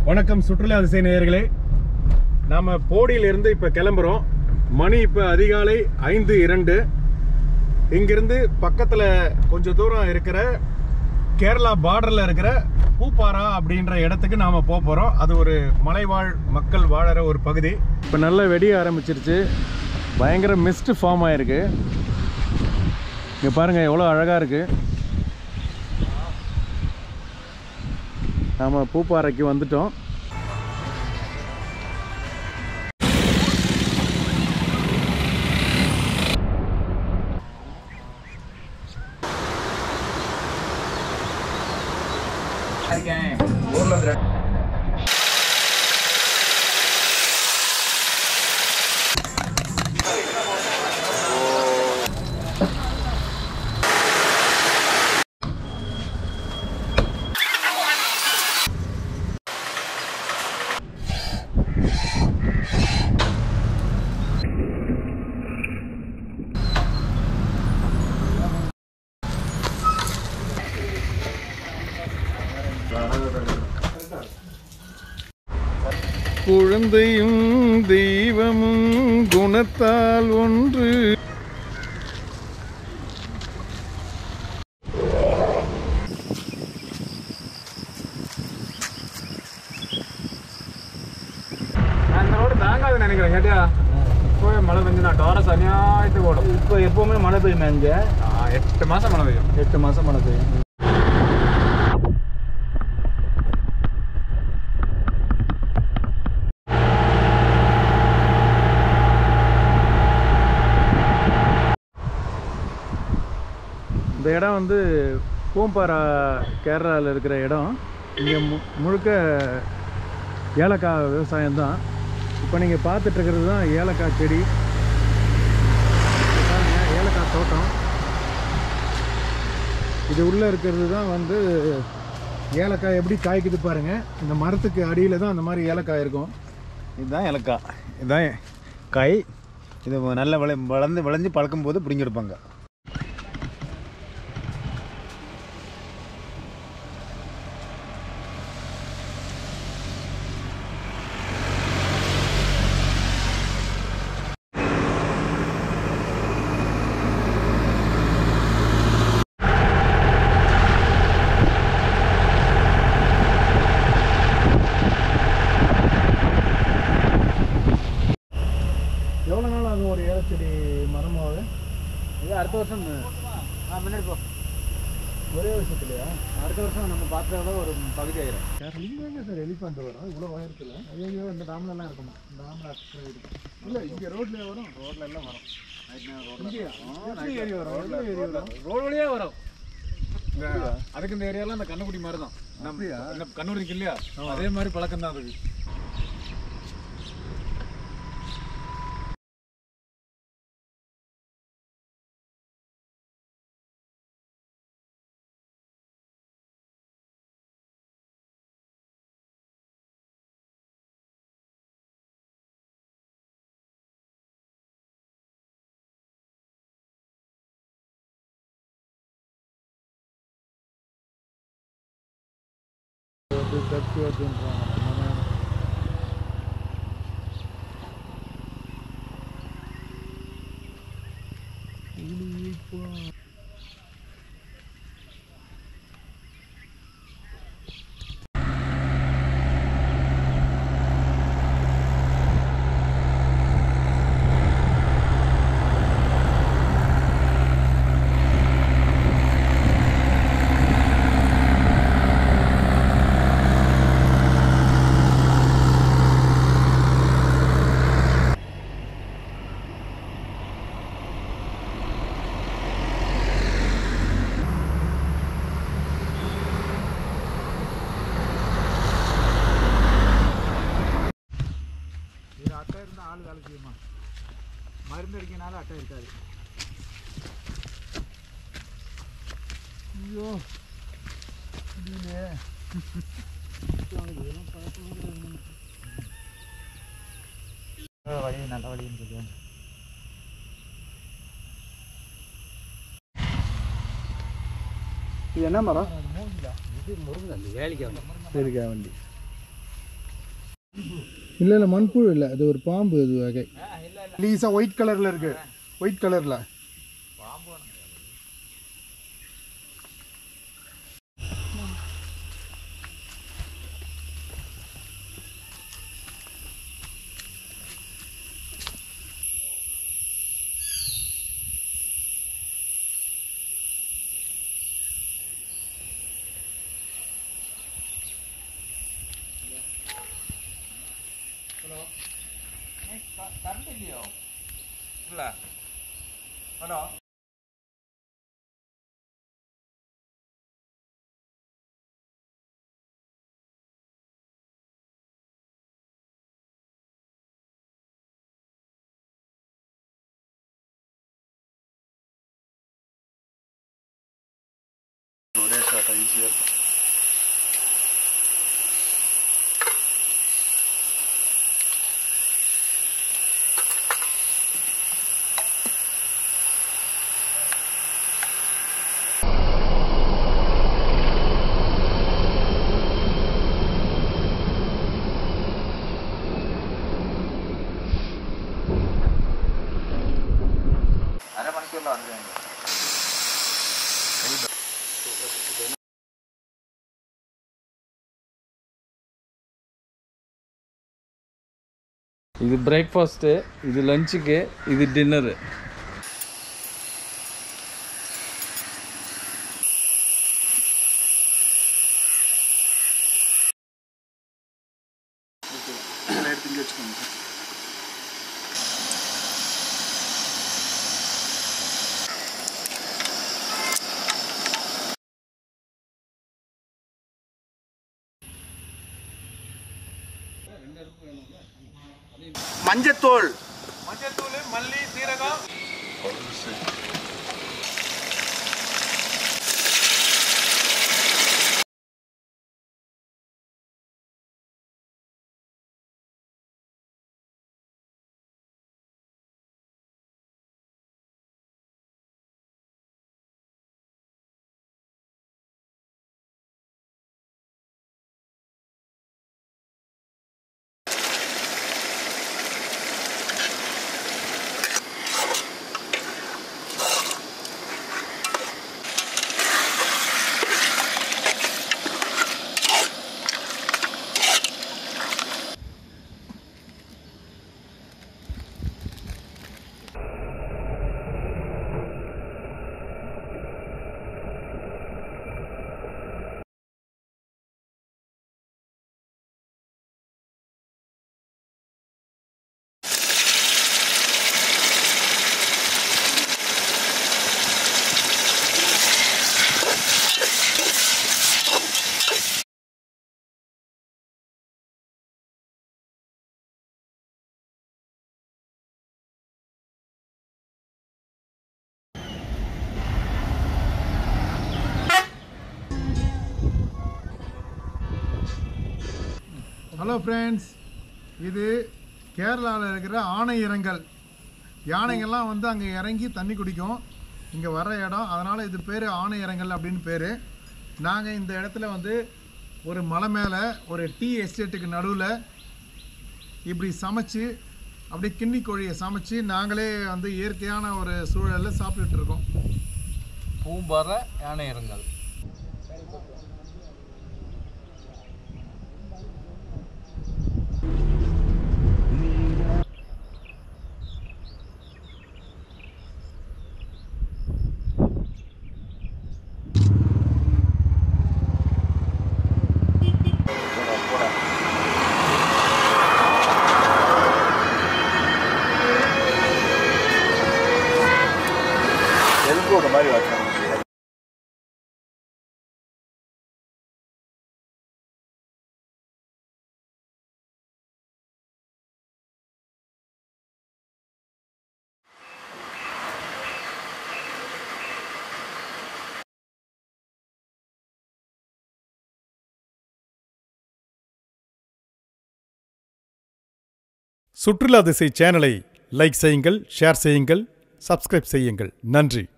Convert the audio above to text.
வணக்கம் சுற்றுலா திசை நேயர்களே நாம போடியிலிருந்து இப்ப கிளம்புறோம் மணி இப்ப அதிகாலை ஐந்து இரண்டு இங்கிருந்து பக்கத்துல கொஞ்சம் தூரம் இருக்கிற கேரளா பார்டர்ல இருக்கிற பூப்பாரா அப்படின்ற இடத்துக்கு நாம போக போறோம் அது ஒரு மலைவாழ் மக்கள் வாழற ஒரு பகுதி இப்ப நல்லா வெடிய ஆரம்பிச்சிருச்சு பயங்கர மிஸ்ட் ஃபார்ம் ஆயிருக்கு இங்க பாருங்க எவ்வளோ அழகா இருக்கு நாம பூப்பாறைக்கு வந்துட்டோம் குழந்தையும் தெய்வமும் குணத்தால் ஒன்று அந்த ரோடு தாங்காது நினைக்கிறேன் கேட்டியா இப்போ மழை பெஞ்சு நான் டோரஸ் அநியாயத்துக்கு ஓடும் இப்போ எப்பவுமே மழை பெய்யுமே இங்கே ஆ, எட்டு மாசம் மழை பெய்யும் எட்டு மாசம் மழை பெய்யும் இந்த இடம் வந்து பூம்பாரா கேரளாவில் இருக்கிற இடம் இங்கே மு முழுக்க ஏலக்காய் விவசாயம் தான் இப்போ நீங்கள் பார்த்துட்டு இருக்கிறது தான் ஏலக்காய் செடி பாருங்க, ஏலக்காய் தோட்டம் இது உள்ளே இருக்கிறது தான் வந்து ஏலக்காய் எப்படி காய்க்குது பாருங்க இந்த மரத்துக்கு அடியில் தான் அந்த மாதிரி ஏலக்காய் இருக்கும் இதுதான் இலக்காய் இதுதான் காய் இது நல்ல விளை வளர்ந்து விளைஞ்சு பழக்கும் போது பிடிங்கி எடுப்பாங்க எவ்வளோ நாள் ஆகும் ஒரு ஏலச்செடி மரமாவது இது அடுத்த வருஷம் ஆ முன்னாடி போ ஒரே வருஷத்துலையா அடுத்த வருஷம் நம்ம பார்த்ததோட ஒரு பகுதி ஆயிரும் சார் இங்கே எங்கே சார் எலிஃபண்ட் வரும் இவ்வளோ உயரத்தில் ஐயோ இந்த டாம்லலாம் இருக்குமா இந்த டாம்ல இல்லை இங்கே ரோட்லேயே வரும் ரோட்ல எல்லாம் வரும் இங்கேயா எப்படி ஏறி வரும் எப்படி ஏறி வரும் ரோடு வழியா வரும் இந்த அதுக்கு இந்த ஏரியாலாம் இந்த கண்ணுக்குடி மாதிரி தான் நம்ம இந்த கண்ணூர் இருக்கு இல்லையா அதே மாதிரி பழக்கம் தான் அதுக்கு வந்து தப்பி வருதுன்றாங்க நம்ம இது அட்டை இருந்தால் ஆள் வேலை செய்யுமா மருந்து அடிக்கனால அட்டை இருக்காது ஐயோ முடியலையே வழி நல்ல வழின்னு சொல்லுவேன் இது என்ன மரம் இது முருங்கை வேலைக்கு சரிக்கா வண்டி இல்லை இல்லை மண்புழு இல்லை அது ஒரு பாம்பு அது வகை லீஸா ஒயிட் கலர்ல இருக்கு ஒயிட் கலர்ல இது பிரேக்ஃபாஸ்ட்டு இது லஞ்சுக்கு இது டின்னரு மஞ்சத்தூள் மஞ்சத்தூள் மல்லி சீரகம் ஹலோ ஃப்ரெண்ட்ஸ் இது கேரளாவில் இருக்கிற ஆணையிறங்கல் யானைகள்லாம் வந்து அங்கே இறங்கி தண்ணி குடிக்கும் இங்கே வர இடம் அதனால் இது பேர் ஆணையிறங்கல் அப்படின்னு பேர் நாங்கள் இந்த இடத்துல வந்து ஒரு மலை மேலே ஒரு டீ எஸ்டேட்டுக்கு நடுவில் இப்படி சமைச்சு அப்படியே கிண்ணி கோழியை சமைச்சு நாங்களே வந்து இயற்கையான ஒரு சூழலில் சாப்பிட்டுட்டு இருக்கோம் பூம்பாற யானை இறங்கல் எலும்போட மாதிரி வச்சாங்க சுற்றுலா திசை சேனலை லைக் செய்யுங்கள் ஷேர் செய்யுங்கள் சப்ஸ்கிரைப் செய்யுங்கள் நன்றி